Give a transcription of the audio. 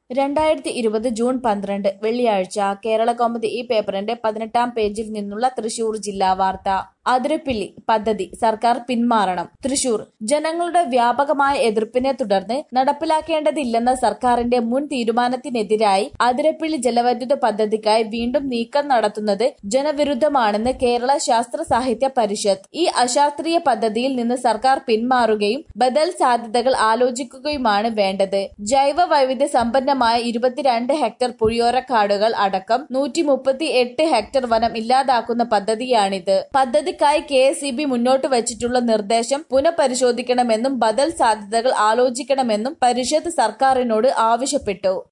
രണ്ടായിരത്തി ഇരുപത് ജൂൺ പന്ത്രണ്ട് വെള്ളിയാഴ്ച കേരള കൗമുദി ഈ പേപ്പറിന്റെ പതിനെട്ടാം പേജിൽ നിന്നുള്ള തൃശൂർ ജില്ലാ വാർത്ത അതിരപ്പിള്ളി പദ്ധതി സർക്കാർ പിന്മാറണം തൃശൂർ ജനങ്ങളുടെ വ്യാപകമായ എതിർപ്പിനെ തുടർന്ന് നടപ്പിലാക്കേണ്ടതില്ലെന്ന സർക്കാരിന്റെ മുൻ തീരുമാനത്തിനെതിരായി അതിരപ്പിള്ളി ജലവൈദ്യുത പദ്ധതിക്കായി വീണ്ടും നീക്കം നടത്തുന്നത് ജനവിരുദ്ധമാണെന്ന് കേരള ശാസ്ത്ര സാഹിത്യ പരിഷത്ത് ഈ അശാസ്ത്രീയ പദ്ധതിയിൽ നിന്ന് സർക്കാർ പിന്മാറുകയും ബദൽ സാധ്യതകൾ ആലോചിക്കുകയുമാണ് വേണ്ടത് ജൈവ വൈവിധ്യ സമ്പന്നമായ ഇരുപത്തിരണ്ട് ഹെക്ടർ പുഴിയോരക്കാടുകൾ അടക്കം നൂറ്റി മുപ്പത്തി എട്ട് ഹെക്ടർ വനം ഇല്ലാതാക്കുന്ന പദ്ധതിയാണിത് പദ്ധതിക്കായി കെ എസ് ഇ ബി മുന്നോട്ട് വച്ചിട്ടുള്ള നിർദ്ദേശം പുനഃപരിശോധിക്കണമെന്നും ബദൽ സാധ്യതകൾ ആലോചിക്കണമെന്നും പരിഷത്ത് സർക്കാരിനോട് ആവശ്യപ്പെട്ടു